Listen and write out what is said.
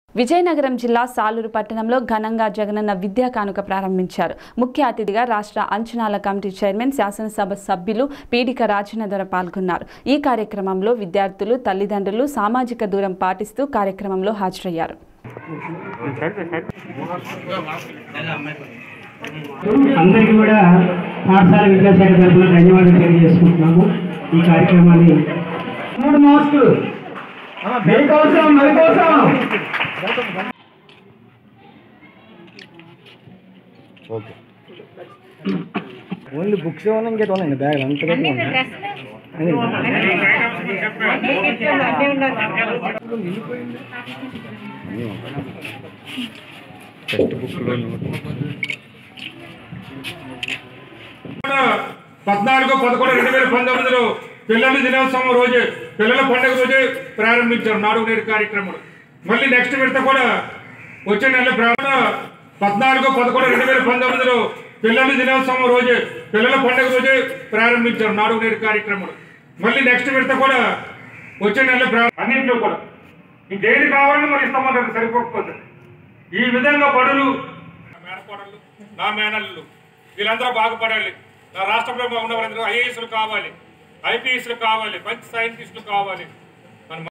విజయనగరం జిల్లా సాలూరు పట్టణంలో ఘనంగా జగనన్న విద్యా కానుక ప్రారంభించారు ముఖ్య అతిథిగా రాష్ట్ర అంచనాల కమిటీ చైర్మన్ శాసనసభ సభ్యులు పీడిక రాజనధర పాల్గొన్నారు ఈ కార్యక్రమంలో విద్యార్థులు తల్లిదండ్రులు సామాజిక దూరం పాటిస్తూ కార్యక్రమంలో హాజరయ్యారు అందరికీ కూడా పాఠశాల విద్యాశాఖ తరఫున ధన్యవాదాలు తెలియజేసుకుంటున్నాము ఈ కార్యక్రమాన్ని మూడు మాస్కులు మీకోసం మీకోసం ఓకే ఓన్లీ బుక్స్ ఏమన్నా ఇంకేటి ఉన్నాయండి బ్యాగ్ అంత టెక్స్ట్ బుక్లో పద్నాలుగు పదకొండు రెండు వేల పంతొమ్మిదిలో పిల్లల దినోత్సవం రోజే పిల్లల పండుగ రోజే ప్రారంభించారు నాడు నేడు కార్యక్రమం మళ్ళీ నెక్స్ట్ విడత కూడా వచ్చే నెల ప్రారంభ పద్నాలుగు పదకొండు రెండు వేల పంతొమ్మిదిలో పిల్లల దినోత్సవం రోజే పిల్లల పండుగ రోజే ప్రారంభించారు నాడు నేడు కార్యక్రమం మళ్ళీ నెక్స్ట్ విడత కూడా వచ్చే నెల ప్రా- అన్నింటిలో కూడా ఇంకేది కావాలని మరి ఇస్తామన్నారు సరిపోకపోతే ఈ విధంగా బడులు నా మేనకోడళ్ళు నా మేనల్లు వీళ్ళందరూ బాగుపడాలి నా రాష్ట్రంలో ఉన్న వాళ్ళందరూ ఐఏఎస్లు కావాలి ఐపీఎస్లు కావాలి మంచి సైంటిస్టులు కావాలి